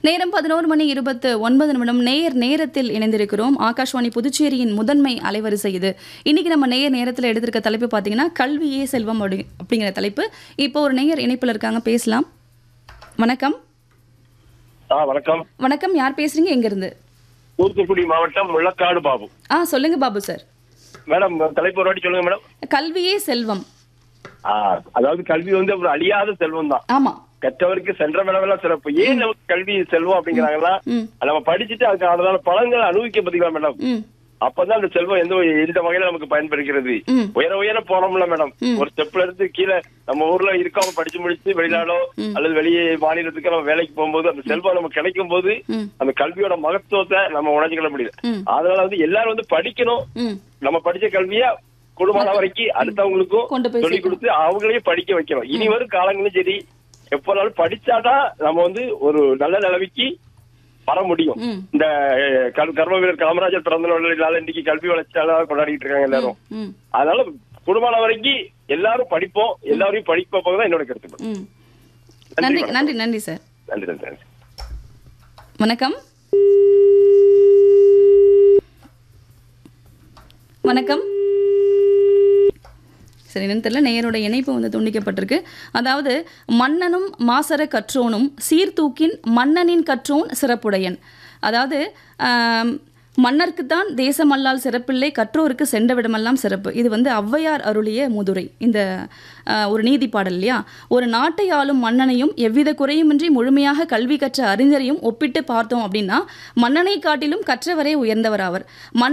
நேரம் பதினோரு மணி இருபத்து ஒன்பது நிமிடம் நேயர் நேரத்தில் இணைந்திருக்கிறோம் ஆகாஷ்வாணி புதுச்சேரியின் முதன்மை அலைவரிசை இது இன்னைக்கு நம்ம நேயர் நேரத்தில் எடுத்திருக்க தலைப்பு பார்த்தீங்கன்னா கல்வியே செல்வம் அப்படி அப்படிங்கிற தலைப்பு இப்போ ஒரு நேயர் இணைப்பில் இருக்காங்க பேசலாம் வணக்கம் ஆ வணக்கம் வணக்கம் யார் பேசுறீங்க எங்கிருந்து தூத்துக்குடி மாவட்டம் முள்ளக்காடு பாபு ஆ சொல்லுங்க பாபு சார் மேடம் தலைப்பு ஒரு வாட்டி சொல்லுங்க மேடம் கல்வியே செல்வம் ஆ, அதாவது கல்வி வந்து ஒரு அழியாத செல்வம் தான் ஆமா கற்றவருக்கு சென்ற விடவெல்லாம் சிறப்பு ஏன் நமக்கு கல்வி செல்வம் அப்படிங்கிறாங்கன்னா ம் நம்ம படிச்சுட்டு அதுக்கு அதனால பலன்களை அனுபவிக்க பாத்தீங்களா மேடம் ம் அப்பதான் அந்த செல்வம் எந்த ஒரு- எந்த வகையில நமக்கு பயன்படுகிறது ம் உயர உயர போனோம்ல மேடம் ம். ஒரு ஸ்டெப்ல இருந்து கீழே நம்ம ஊர்ல இருக்கவங்க படிச்சு முடிச்சு வெளிநாடோ ம். அல்லது வெளியே மாநிலத்துக்கு நம்ம வேலைக்கு போகும்போது அந்த செல்வம் நமக்கு கிடைக்கும் போது ம் அந்த கல்வியோட மகத்துவத்தை நம்ம உணர்ந்துக்கிட முடியுது ம் அதனால வந்து எல்லாரும் வந்து படிக்கணும் ம் நம்ம படிச்ச கல்விய குடும்பம் வரைக்கும் அடுத்தவங்களுக்கும் கொண்டு போய் சொல்லிக் கொடுத்து அவங்களையும் படிக்க வைக்கணும் இனி வரும் காலங்களும் சரி எப்போனாலும் படிச்சாதான் நம்ம வந்து ஒரு நல்ல நிலைமைக்கு வர முடியும் ம் இந்த அஹ், கர்- கர்ம வீரர் காமராஜர் பிறந்த நாள் இன்னைக்கு கல்வி வளர்ச்சியாளர் கொண்டாடிட்டு இருக்காங்க எல்லாரும் ம் அதனால குடும்பம் வரைக்கும் எல்லாரும் படிப்போம் எல்லாரையும் படிக்க வைப்போம் தான் என்னோட கருத்து ம் நன்றி நன்றி நன்றி சார் நன்றி நன்றி நன்றி வணக்கம் வணக்கம் சரி என்னன்னு தெரியல நேயரோட இணைப்பு வந்து துண்டிக்கப்பட்டிருக்கு அதாவது மன்னனும் மாசற கற்றோனும் சீர்தூக்கின் மன்னனின் கற்றோன் சிறப்புடையன் அதாவது ஆம், மன்னர்க்குத்தான் தேசமல்லால் சிறப்பில்லை கற்றோருக்கு சென்றவிடமெல்லாம் சிறப்பு இது வந்து ஔவையார் அருளிய முதுரை இந்த ஆ, ஒரு நீதி பாடல் இல்லையா ஒரு நாட்டை ஆளும் மன்னனையும் எவ்வித குறையுமின்றி முழுமையாக கல்வி கற்ற அறிஞரையும் ஒப்பிட்டு பார்த்தோம் அப்படின்னா மன்னனை காட்டிலும் கற்றவரே உயர்ந்தவர் ஆவர் மன்